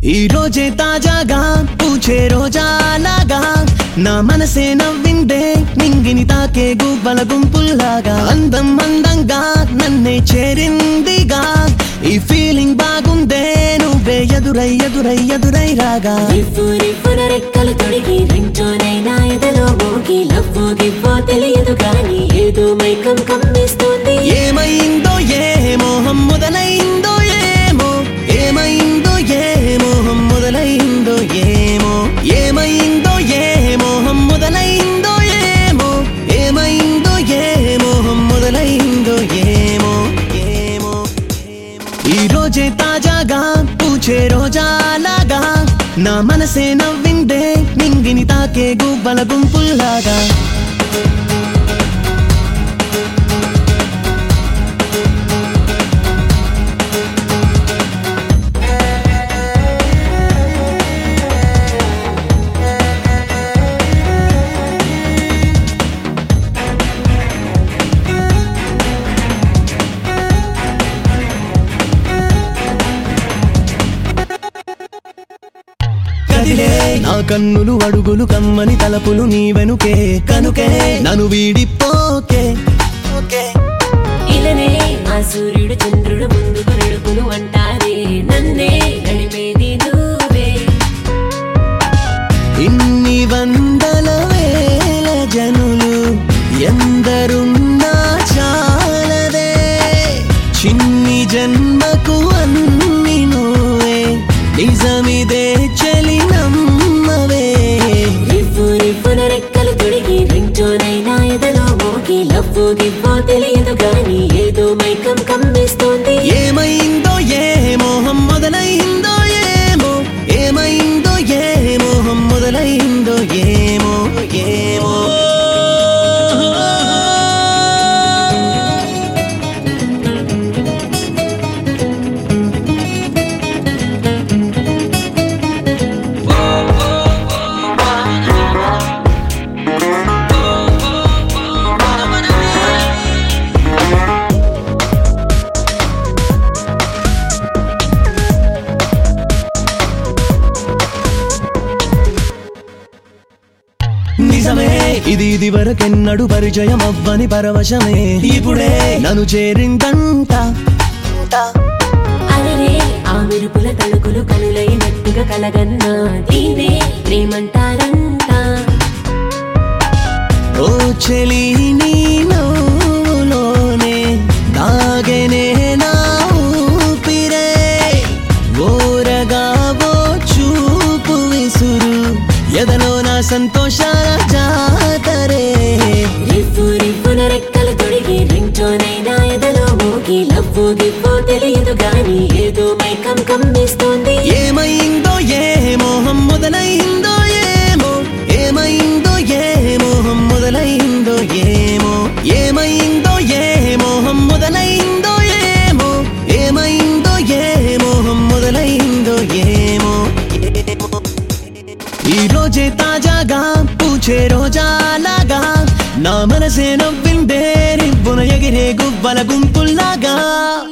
ఈ రోజే తాజాగా పూచే రోజాలాగా నా మనసే నవ్విందే నింగిని తాకే గువ్వల గుంపుల్లాగా అందం అందంగా నన్నే చేరిందిగా ఈ ఫీలింగ్ బాగుందే నువ్వే ఎదురై ఎదురై ఎదురై రాగా రివ్వు రివ్వున రెక్కలు తొడిగి రించోనైనా ఎదలో మోగి లవ్వో గివ్వో తెలియదు కానీ ఏదో మైకం కమ్మేస్తోంది ఏమైందో ఏ మోహం మొదలైందో ఏమో ఏమైందో ఏ మోహం మొదలైందో ఏమో ఏమైందో ఏ మోహం మొదలైందో ఏమో ఏమైందో ఏ మోహం మొదలైందో ఏమో ఏమో ఈ రోజే తాజాగా పూచే రోజాలాగా నా మనసే నవ్విందే నింగిని తాకే గువ్వల గుంపుల్లాగా కదిలే నా కన్నులు అడుగులు కమ్మని తలపులు నీ వెనుకే కనుకే నన్ను వీడిపోకే ఓకే ఇలనే ఆ సూర్యుడు చంద్రుడు ముందుకు నడుపులు అంటారే నన్నే నడిపేది నువ్వే ఇన్ని వందల వేల జనులు ఎందరున్నా చాలదే చిన్ని జన్మకు అన్ని నువ్వే నిజమిదే చలి నమ్మవే రివ్వు రివ్వున రెక్కలు తొడిగి రించోనైనా ఎదలో మోగి లవ్వో గివ్వో తెలియదు కానీ ఏదో మైకం కమ్మేస్తోంది ఏమైందో ఏ మోహం మొదలైందో ఏమో ఏమైందో ఏ మోహం మొదలైందో ఏమో ఏమో నిజమే ఇది ఇది వరకెన్నడు పరిచయం అవ్వని పరవశమే ఇప్పుడే నన్ను చేరిందంట అరరే ఆ మెరుపుల తణుకులు కనులైనట్టుగా కలగన్నా దీనే ప్రేమంటారంట ఓ చెలి నీ నవ్వులోనే దాగెనే నా ఊపిరే ఓరగా ఓ చూపు విసురు ఎదలో నా సంతోషాల జాతరే రివ్వు రివ్వున రెక్కలు తొడిగి రించోనైనా ఎదలో మోగి లవ్వో గివ్వో తెలియదు గాని ఏదో మైకం కమ్మేస్తోంది ఏమైందో ఏ మోహం మొదలైందో ఏమో ఏమైందో ఏ మోహం మొదలైందో ఏమో ఏమైందో ఏ మోహం మొదలైందో ఏమో ఏమైందో ఏ మోహం మొదలైందో ఏమో ఏమో ఈ రోజే తాజాగా పూచే రోజాలాగా నా మనసే నవ్విందే రివ్వున ఎగిరే గువ్వల గుంపుల్లాగా